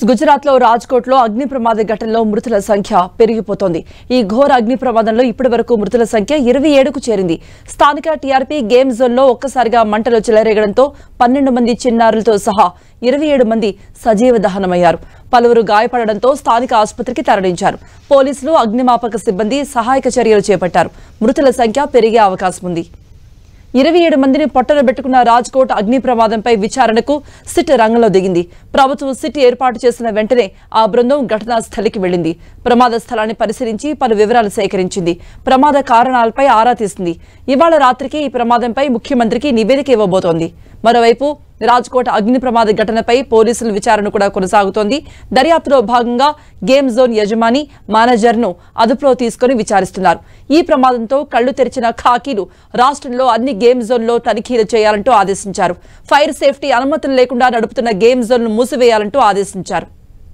గుజరాత్ లో రాజ్కోట్ లో అగ్ని ప్రమాద ఘటనలో మృతుల సంఖ్య పెరిగిపోతోంది ఈ ఘోర అగ్ని ప్రమాదంలో ఇప్పటి వరకు మృతుల సంఖ్య ఇరవై ఏడుకు చేరింది స్థానిక టీఆర్పీ గేమ్ జోన్ లో ఒక్కసారిగా మంటలు చెలరేగడంతో పన్నెండు మంది చిన్నారులతో సహా ఇరవై ఏడు మంది సజీవ దహనమయ్యారు పలువురు గాయపడడంతో స్థానిక ఆసుపత్రికి తరలించారు పోలీసులు అగ్నిమాపక సిబ్బంది సహాయక చర్యలు చేపట్టారు మృతుల సంఖ్య పెరిగే అవకాశం ఉంది ఇరవై ఏడు మందిని పొట్టన పెట్టుకున్న రాజ్కోట్ అగ్ని ప్రమాదంపై విచారణకు సిట్ రంగంలో దిగింది ప్రభుత్వం సిట్ ఏర్పాటు చేసిన వెంటనే ఆ బృందం ఘటనా స్థలికి వెళ్లింది ప్రమాద స్థలాన్ని పరిశీలించి పలు వివరాలు సేకరించింది ప్రమాద కారణాలపై ఆరా తీసింది ఇవాళ రాత్రికి ఈ ప్రమాదంపై ముఖ్యమంత్రికి నివేదిక ఇవ్వబోతోంది మరోవైపు రాజ్కోట్ అగ్ని ప్రమాద ఘటనపై పోలీసుల విచారణ కూడా కొనసాగుతోంది దర్యాప్తులో భాగంగా గేమ్ జోన్ యజమాని మేనేజర్ను అదుపులో తీసుకుని విచారిస్తున్నారు ఈ ప్రమాదంతో కళ్లు తెరిచిన ఖాకీలు రాష్ట్రంలో అన్ని గేమ్ జోన్లో తనిఖీలు చేయాలంటూ ఆదేశించారు ఫైర్ సేఫ్టీ అనుమతులు లేకుండా నడుపుతున్న గేమ్ జోన్ను మూసివేయాలంటూ ఆదేశించారు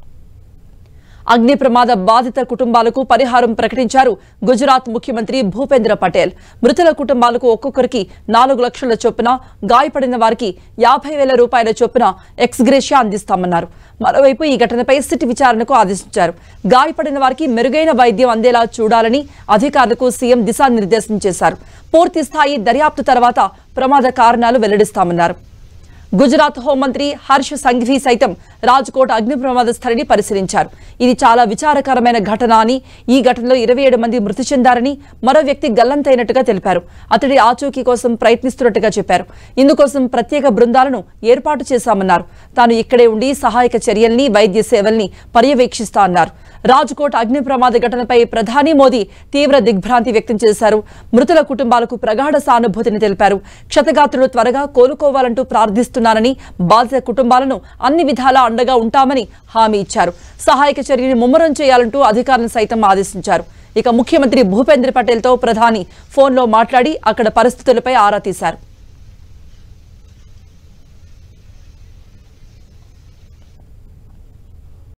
అగ్ని ప్రమాద బాధిత కుటుంబాలకు పరిహారం ప్రకటించారు గుజరాత్ ముఖ్యమంత్రి భూపేంద్ర పటేల్ మృతుల కుటుంబాలకు ఒక్కొక్కరికి నాలుగు లక్షల చొప్పున గాయపడిన వారికి యాభై వేల రూపాయల చొప్పున ఎక్స్గ్రేషియా అందిస్తామన్నారు మరోవైపు ఈ ఘటనపై సిట్ విచారణకు ఆదేశించారు గాయపడిన వారికి మెరుగైన వైద్యం అందేలా చూడాలని అధికారులకు సీఎం దిశానిర్దేశం చేశారు పూర్తి స్థాయి దర్యాప్తు తర్వాత ప్రమాద కారణాలు వెల్లడిస్తామన్నారు గుజరాత్ హోంమంత్రి హర్ష్ సంఘవి సైతం రాజ్కోట్ అగ్ని ప్రమాద స్థలిని పరిశీలించారు ఇది చాలా విచారకరమైన ఘటన అని ఈ ఘటనలో ఇరవై ఏడు మంది మృతి చెందారని మరో వ్యక్తి గల్లంతైనట్టుగా తెలిపారు అతడి ఆచూకీ కోసం ప్రయత్నిస్తున్నట్టుగా చెప్పారు ఇందుకోసం ప్రత్యేక బృందాలను ఏర్పాటు చేశామన్నారు తాను ఇక్కడే ఉండి సహాయక చర్యల్ని వైద్య సేవల్ని పర్యవేక్షిస్తా అన్నారు రాజ్కోట్ అగ్ని ప్రమాద ఘటనపై ప్రధాని మోదీ తీవ్ర దిగ్భ్రాంతి వ్యక్తం చేశారు మృతుల కుటుంబాలకు ప్రగాఢ సానుభూతిని తెలిపారు క్షతగాత్రులు త్వరగా కోలుకోవాలంటూ ప్రార్థిస్తున్నానని బాధిత కుటుంబాలను అన్ని విధాలా అండగా ఉంటామని హామీ ఇచ్చారు సహాయక చర్యని ముమ్మరం చేయాలంటూ అధికారులను సైతం ఆదేశించారు ఇక ముఖ్యమంత్రి భూపేంద్ర పటేల్తో ప్రధాని ఫోన్లో మాట్లాడి అక్కడ పరిస్థితులపై ఆరా తీశారు